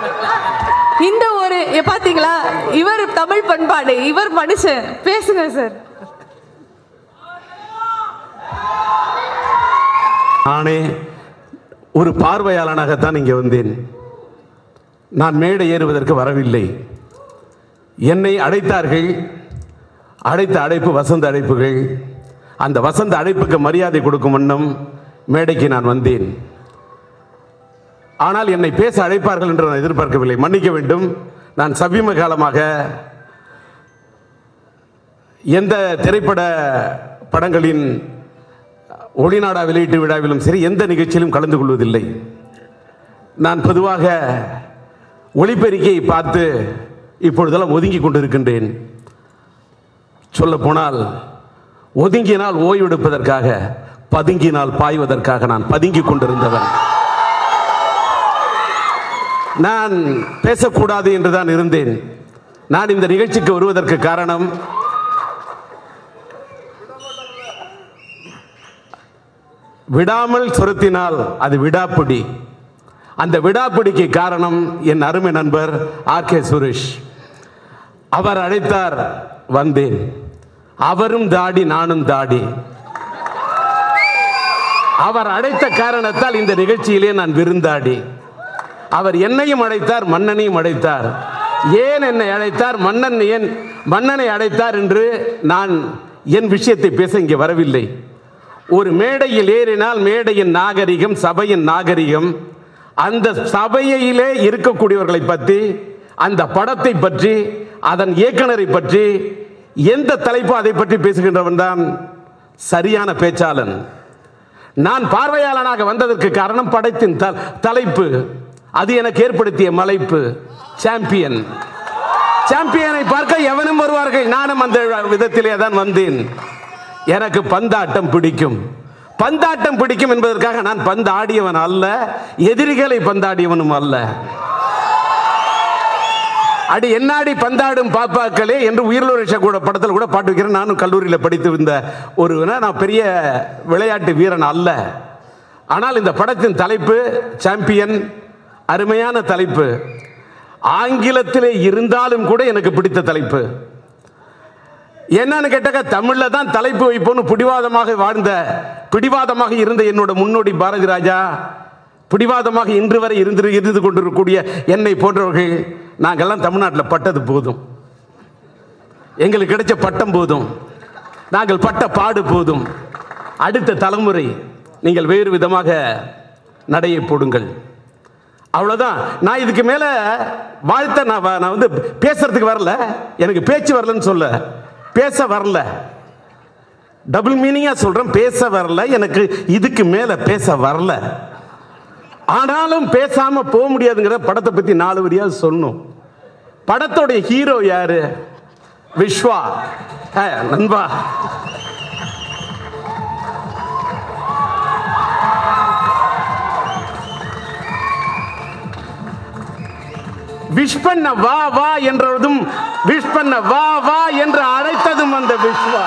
இந்த ஒரு எ, பாத்தீங்களா இவர் தமிழ் பண்பாடு இவர் மனுஷன் பேசுங்க சார் நானே ஒரு பார்வையாளனாகத்தான் இங்கே வந்தேன் நான் மேடை ஏறுவதற்கு வரவில்லை என்னை அழைத்தார்கள் அழைத்த அழைப்பு வசந்த அழைப்புகள் அந்த வசந்த அழைப்புக்கு மரியாதை கொடுக்கும் வண்ணம் மேடைக்கு நான் வந்தேன் ஆனால் என்னை பேச அழைப்பார்கள் என்று நான் எதிர்பார்க்கவில்லை மன்னிக்க வேண்டும் நான் சமீப காலமாக எந்த திரைப்பட படங்களின் ஒளிநாடா வெளியீட்டு விழாவிலும் சரி எந்த நிகழ்ச்சியிலும் கலந்து கொள்வதில்லை நான் பொதுவாக ஒளிபெருக்கியை பார்த்து இப்பொழுதெல்லாம் ஒதுங்கி கொண்டிருக்கின்றேன் சொல்ல போனால் ஒதுங்கினால் ஓய்வெடுப்பதற்காக பதுங்கினால் பாய்வதற்காக நான் பதுங்கி கொண்டிருந்தவன் நான் பேசக்கூடாது என்றுதான் இருந்தேன் நான் இந்த நிகழ்ச்சிக்கு வருவதற்கு காரணம் விடாமல் சுரத்தினால் அது விடாப்பிடி அந்த விடாப்பிடிக்கு காரணம் என் அருமை நண்பர் ஆர் கே சுரேஷ் அவர் அழைத்தார் வந்தேன் அவரும் தாடி நானும் தாடி அவர் அழைத்த காரணத்தால் இந்த நிகழ்ச்சியிலே நான் விருந்தாடி அவர் என்னையும் அழைத்தார் மன்னனையும் அழைத்தார் ஏன் என்னை அழைத்தார் மன்னன் ஏன் மன்னனை அழைத்தார் என்று நான் என் விஷயத்தை பேச இங்கே வரவில்லை ஒரு மேடையில் ஏறினால் மேடையின் நாகரிகம் சபையின் நாகரிகம் அந்த சபையிலே இருக்கக்கூடியவர்களை பற்றி அந்த படத்தை பற்றி அதன் இயக்குனரை பற்றி எந்த தலைப்போ அதை பற்றி பேசுகின்றவன் தான் சரியான பேச்சாளன் நான் பார்வையாளனாக வந்ததற்கு காரணம் படத்தின் த- தலைப்பு அது எனக்கு ஏற்படுத்திய மலைப்பு சாம்பியன் சாம்பியனை பார்க்க எவனும் வருவார்கள் நானும் அந்த விதத்திலே தான் வந்தேன் எனக்கு பந்தாட்டம் பிடிக்கும் பந்தாட்டம் பிடிக்கும் என்பதற்காக நான் பந்து ஆடியவன் அல்ல எதிரிகளை பந்தாடியவனும் அல்ல அடி என்னாடி பந்தாடும் பாப்பாக்களே என்று உயிரிழச்ச கூட படத்தில் கூட பாட்டு வைக்கிறேன் நானும் கல்லூரியில் படித்து இருந்த ஒரு நான் பெரிய விளையாட்டு வீரன் அல்ல ஆனால் இந்த படத்தின் தலைப்பு சாம்பியன் அருமையான தலைப்பு ஆங்கிலத்திலே இருந்தாலும் கூட எனக்கு பிடித்த தலைப்பு என்னன்னு கேட்டாக்க தமிழ்ல தான் தலைப்பு வைப்போன்னு பிடிவாதமாக வாழ்ந்த பிடிவாதமாக இருந்த என்னோட முன்னோடி பாரதி ராஜா பிடிவாதமாக இன்று வரை இருந்து இருந்து கொண்டிருக்கக்கூடிய என்னை போன்றவர்கள் நாங்கெல்லாம் தமிழ்நாட்டில் பட்டது போதும் எங்களுக்கு கிடைச்ச பட்டம் போதும் நாங்கள் பட்ட பாடு போதும் அடுத்த தலைமுறை நீங்கள் வேறு விதமாக நடையை போடுங்கள் அவ்வளோதான் நான் இதுக்கு மேலே வாழ்த்த நான் வ- நான் வந்து பேசுறதுக்கு வரல எனக்கு பேச்சு வரலன்னு சொல்ல பேச வரல டபுள் மீனிங்காக சொல்கிறேன் பேச வரல எனக்கு இதுக்கு மேலே பேச வரல ஆனாலும் பேசாமல் போக முடியாதுங்கிற படத்தை பற்றி நாலு வரியாவது சொன்னோம் படத்தோடைய ஹீரோ யாரு விஸ்வா ஆ, நண்பா விஷ் பண்ண வா வா என்றதும் விஷ் பண்ண வா வா என்று அழைத்ததும் அந்த விஸ்வா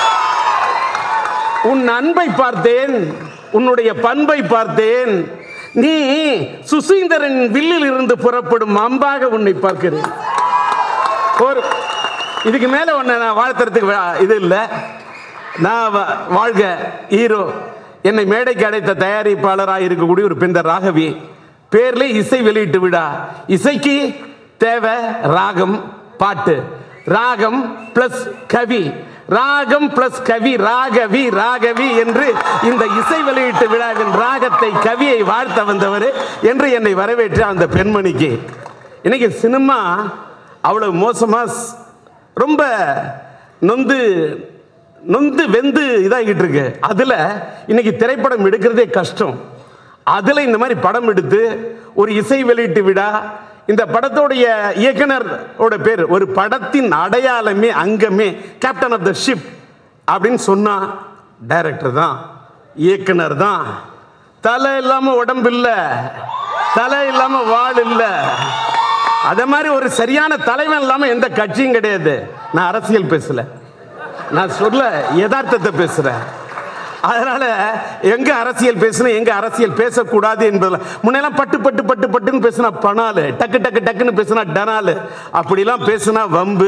உன் அன்பை பார்த்தேன் உன்னுடைய பண்பை பார்த்தேன் நீ சுசீந்தரன் வில்லில் இருந்து புறப்படும் அம்பாக உன்னை பார்க்கிறேன் ஒரு இதுக்கு மேல உன்னை நான் வாழ்த்துறதுக்கு வா- இது இல்லை நான் வா- வாழ்க ஹீரோ என்னை மேடைக்கு அடைத்த தயாரிப்பாளராக இருக்கக்கூடிய ஒரு பெண்ட ராகவி பேர்ல இசை வெளியீட்டு விழா இசைக்கு தேவை ராகம் பாட்டு ராகம் பிளஸ் கவி ராகம் பிளஸ் கவி ராகவி ராகவி என்று இந்த இசை வெளியீட்டு விழாவின் ராகத்தை கவியை வாழ்த்த வந்தவர் என்று என்னை வரவேற்ற அந்த பெண்மணிக்கு இன்னைக்கு சினிமா அவ்வளவு மோசமா ஸ்- ரொம்ப நொந்து நொந்து வெந்து இதாகிட்டு இருக்கு அதுல இன்னைக்கு திரைப்படம் எடுக்கிறதே கஷ்டம் அதுல இந்த மாதிரி படம் எடுத்து ஒரு இசை வெளியீட்டு விழா இந்த படத்தோடைய இயக்குனர் ஓட பேர் ஒரு படத்தின் அடையாளமே அங்கமே கேப்டன் ஆஃப் த ஷிப் அப்படின்னு சொன்னா டைரக்டர் தான் இயக்குனர் தான் தலை இல்லாம உடம்பு இல்ல தலை இல்லாம வாள் இல்ல அதே மாதிரி ஒரு சரியான தலைவன் இல்லாம எந்த கட்சியும் கிடையாது நான் அரசியல் பேசல நான் சொல்ல யதார்த்தத்தை பேசுறேன் அதனால எங்க அரசியல் பேசணும் எங்க அரசியல் பேசக்கூடாது என்பதில் முன்னெல்லாம் பட்டு பட்டு பட்டு பட்டுன்னு பேசினா பணாலு டக்கு டக்கு டக்குன்னு பேசினா டனாலு அப்படிலாம் பேசினா வம்பு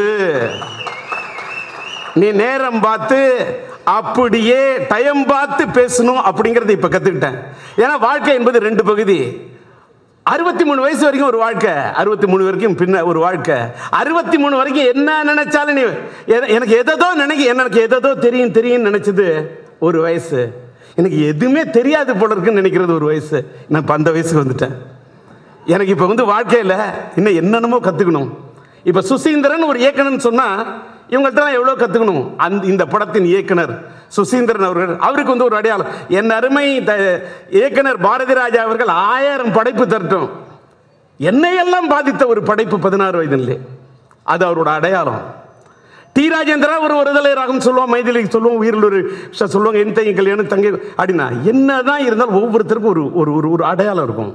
நீ நேரம் பார்த்து அப்படியே டைம் பார்த்து பேசணும் அப்படிங்கறத இப்ப கத்துக்கிட்டேன் ஏன்னா வாழ்க்கை என்பது ரெண்டு பகுதி அறுபத்தி மூணு வயசு வரைக்கும் ஒரு வாழ்க்கை அறுபத்தி மூணு வரைக்கும் பின்ன ஒரு வாழ்க்கை அறுபத்தி மூணு வரைக்கும் என்ன நினைச்சாலும் நீ எ- எனக்கு எதோ நினைக்க எனக்கு எதோ தெரியும் தெரியும் நினைச்சது ஒரு வயசு எனக்கு எதுவுமே தெரியாது போல இருக்குன்னு நினைக்கிறது ஒரு வயசு நான் இப்போ அந்த வயசுக்கு வந்துட்டேன் எனக்கு இப்போ வந்து வாழ்க்கையில் இன்னும் என்னென்னமோ கற்றுக்கணும் இப்போ சுசீந்திரன் ஒரு இயக்குனர்னு சொன்னால் இவங்கள்ட்ட எவ்வளோ கற்றுக்கணும் அந்த இந்த படத்தின் இயக்குனர் சுசீந்திரன் அவர்கள் அவருக்கு வந்து ஒரு அடையாளம் என் அருமை த இயக்குனர் பாரதி ராஜா அவர்கள் ஆயிரம் படைப்பு தரட்டும் என்னையெல்லாம் பாதித்த ஒரு படைப்பு பதினாறு வயதிலே அது அவரோட அடையாளம் டி ராஜேந்திரா ஒரு ஒருதலை ராகம் சொல்லுவோம் மைதிலிக்கு சொல்லுவோம் உயிரில் ஒரு விஷயம் சொல்லுவாங்க என் தங்கி கல்யாணம் தங்கை அப்படின்னா என்னதான் இருந்தாலும் ஒவ்வொருத்தருக்கும் ஒரு ஒரு ஒரு ஒரு அடையாளம் இருக்கும்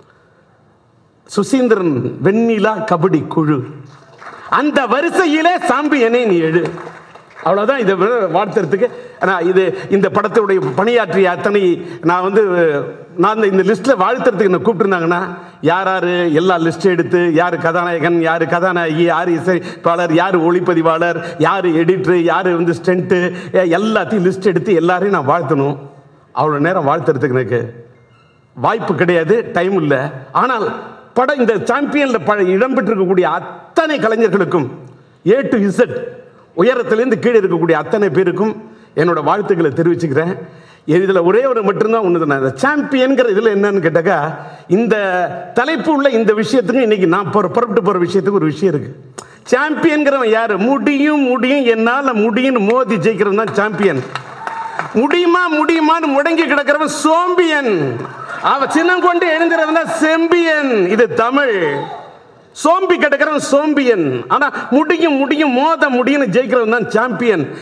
சுசீந்திரன் வெண்ணிலா கபடி குழு அந்த வரிசையிலே சாம்பியனே நீ எழு அவ்வளோதான் இதை விட வாழ்த்துறதுக்கு நான் இது இந்த படத்துடைய பணியாற்றிய அத்தனை நான் வந்து நான் இந்த- இந்த லிஸ்ட்டில் வாழ்த்துறதுக்கு என்ன கூப்பிட்டுருந்தாங்கன்னா யார் யார் எல்லா லிஸ்ட் எடுத்து யார் கதாநாயகன் யார் கதாநாயகி யார் இசைப்பாளர் யார் ஒளிப்பதிவாளர் யார் எடிட்ரு யார் வந்து ஸ்டென்ட்டு எல்லாத்தையும் லிஸ்ட் எடுத்து எல்லாரையும் நான் வாழ்த்தணும் அவ்வளோ நேரம் வாழ்த்துறதுக்கு எனக்கு வாய்ப்பு கிடையாது டைம் இல்லை ஆனால் படம் இந்த சாம்பியன்ல ப இடம்பெற்றிருக்கக்கூடிய அத்தனை கலைஞர்களுக்கும் ஏ டு இசட் உயரத்திலேருந்து கீழே இருக்கக்கூடிய அத்தனை பேருக்கும் என்னோட வாழ்த்துக்களை தெரிவிச்சுக்கிறேன் இதில் ஒரே ஒரு மட்டும்தான் ஒன்று தான் சாம்பியன்கிற இதில் என்னன்னு கேட்டாக்கா இந்த தலைப்பு உள்ள இந்த விஷயத்துக்கு இன்னைக்கு நான் போற புறப்பட்டு போகிற விஷயத்துக்கு ஒரு விஷயம் இருக்கு சாம்பியன்கிறவன் யாரு முடியும் முடியும் என்னால் முடியும்னு மோதி ஜெயிக்கிறவன் தான் சாம்பியன் முடியுமா முடியுமான்னு முடங்கி கிடக்கிறவன் சோம்பியன் அவன் சின்னம் கொண்டு எழுந்துறவன் தான் செம்பியன் இது தமிழ் சோம்பி கிடக்கிறவன் சோம்பியன் ஆனா முடியும் முடியும் மோத முடியும்னு ஜெயிக்கிறவன் தான் சாம்பியன்